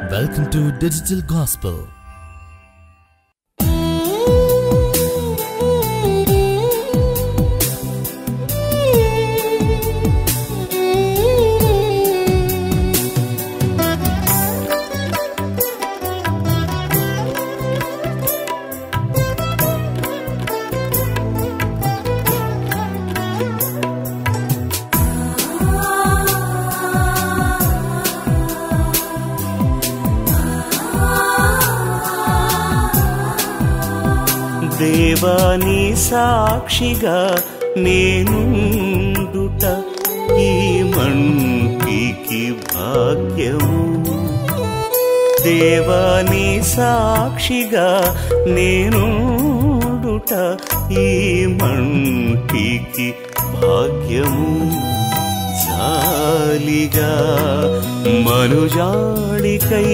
Welcome to Digital Gospel. దేవాని సాక్షిగా నేనుండుట ఈ మంటికి భాగ్యము దేవాని సాక్షిగా నేనుండుట ఈ మంటికి భాగ్యము జాలిగా మనుజాడికై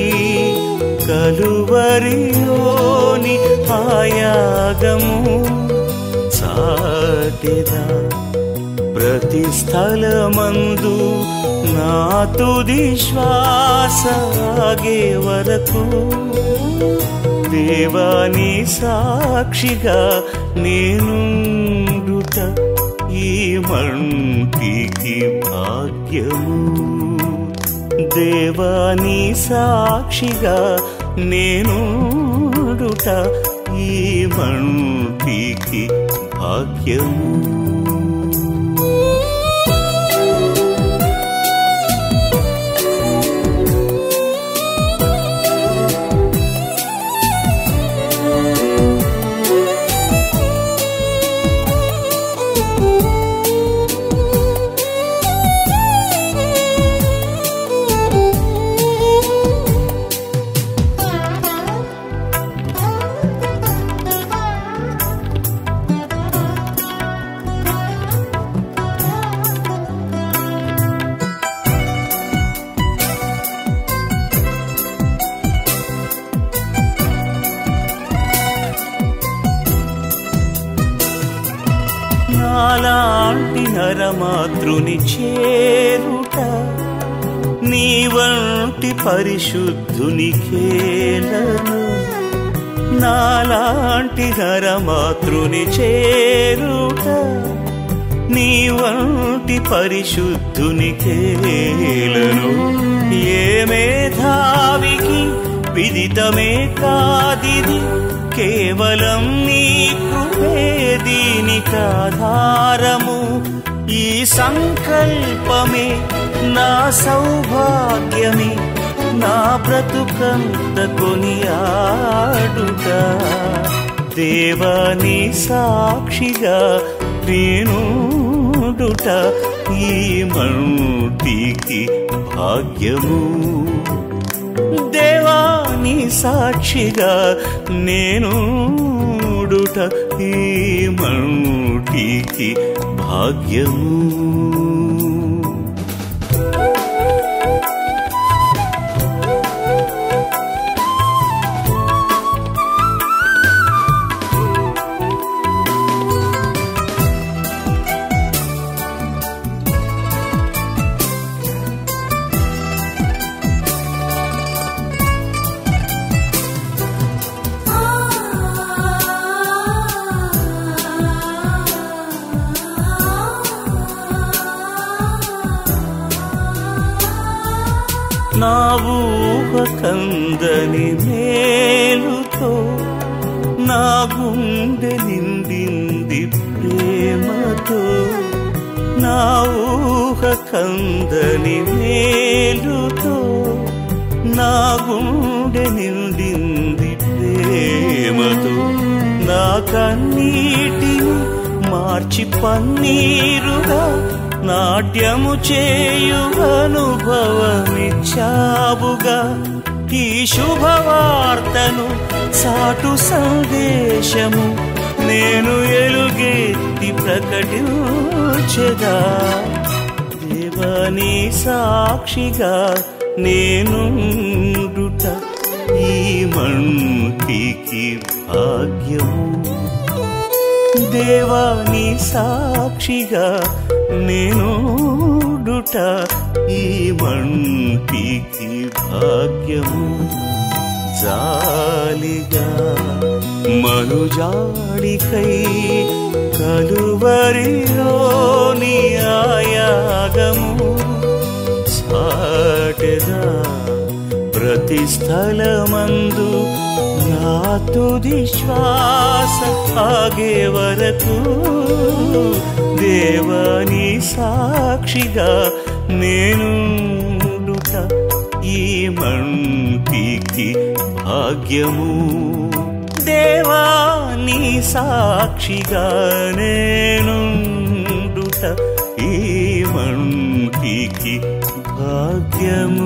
కలువరిలోని ఆయాగము చాటెదా ప్రతి స్థలమందు నా తుది శ్వాస ఆగే వరకు దేవాని సాక్షిగా నేనుండుట ఈ మంటికి భాగ్యము దేవాని సాక్షిగా నేనుడుట ఈ మంటికి భాగ్యము నాలాంటి నరమాతృని చేరుట నీ వంటి పరిశుద్ధుని కేలను నాలాంటి నరమాతృని చేరుట నీ వంటి పరిశుద్ధుని కేలను ఏ మేధావికి విదితమే కాదిది కేవలం నీ కృపే దీనికాధారము ఈ సంకల్పమే నా సౌభాగ్యమే నా బ్రతుకంత కొనియాడుట దేవాని సాక్షిగా నేనుడుట ఈ మంటికి భాగ్యము దేవాని సాక్షిగా నేనుడుట ఈ మంటికి భాగ్యము నా ఊహ కందని మేలుతో నా గుండె నిండింది ప్రేమతో నా ఊహ కందని మేలుతో నా గుండె నిండింది ప్రేమతో నా కన్నీటిని మార్చి పన్నీరుగా నాట్యము చేయు అనుభవమిచ్చావుగా ఈ శుభవార్తను సాటు సందేశము నేను ఎలుగెత్తి ప్రకటించెదా దేవని సాక్షిగా నేనుండుట ఈ మంటికి భాగ్యము దేవాని సాక్షిగా నేనుడుట ఈ మంటికి భాగ్యము జాలిగా మనుజాడికై కలువరిలోని ఆయాగము సాటెదా ప్రతి స్థలమందు నా తుది శ్వాస ఆగే వరకు దేవాని సాక్షిగా నేనుండుట ఈ మంటికి భాగ్యము దేవాని సాక్షిగా నేనుండుట ఈ మంటికి భాగ్యము